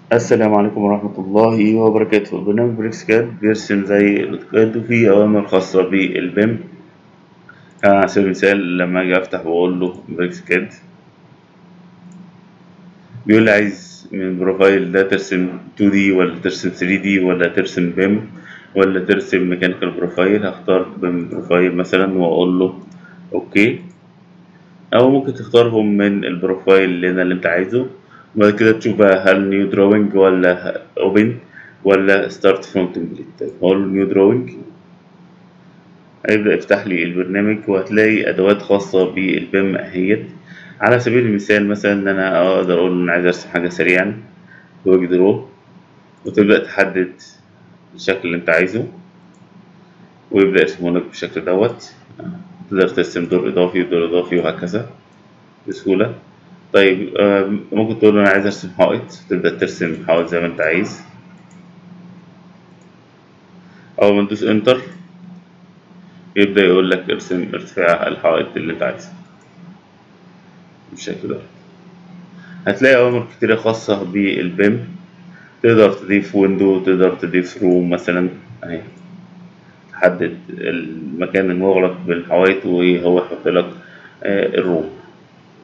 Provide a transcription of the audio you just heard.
السلام عليكم ورحمة الله وبركاته برنامج بريكس كاد بيرسم زي الأوتوكاد وفيه أوامر خاصة بالبيم آه، على سبيل المثال لما أجي أفتح وأقول له بريكس كاد بيقول لي عايز من البروفايل ده ترسم 2D ولا ترسم 3D ولا ترسم بيم ولا ترسم ميكانيكال بروفايل هختار بيم بروفايل مثلا وأقول له أوكي أو ممكن تختارهم من البروفايل اللي أنا اللي أنت عايزه وبعد كده تشوف بقى هل نيو دروينج ولا اوبن ولا ستارت فروم تمبليت هقول له نيو دروينج هيبدأ يفتح لي البرنامج وهتلاقي أدوات خاصة بالبيم أهيت على سبيل المثال مثلا إن أنا أقدر أقول إن عايز أرسم حاجة سريعا كويك درو وتبدأ تحدد الشكل اللي أنت عايزه ويبدأ يرسمه لك بالشكل دوت تقدر ترسم دور إضافي ودور إضافي وهكذا بسهولة طيب آم، ممكن تقول له أنا عايز أرسم حائط تبدأ ترسم حائط زي ما أنت عايز أول ما تدوس إنتر يبدأ يقول لك ارسم ارتفاع الحائط اللي أنت عايزه بالشكل ده هتلاقي أوامر كتيرة خاصة بالبيم تقدر تضيف ويندو تقدر تضيف روم مثلا أهي تحدد المكان المغلق بالحوايط وهو يحط لك آه، الروم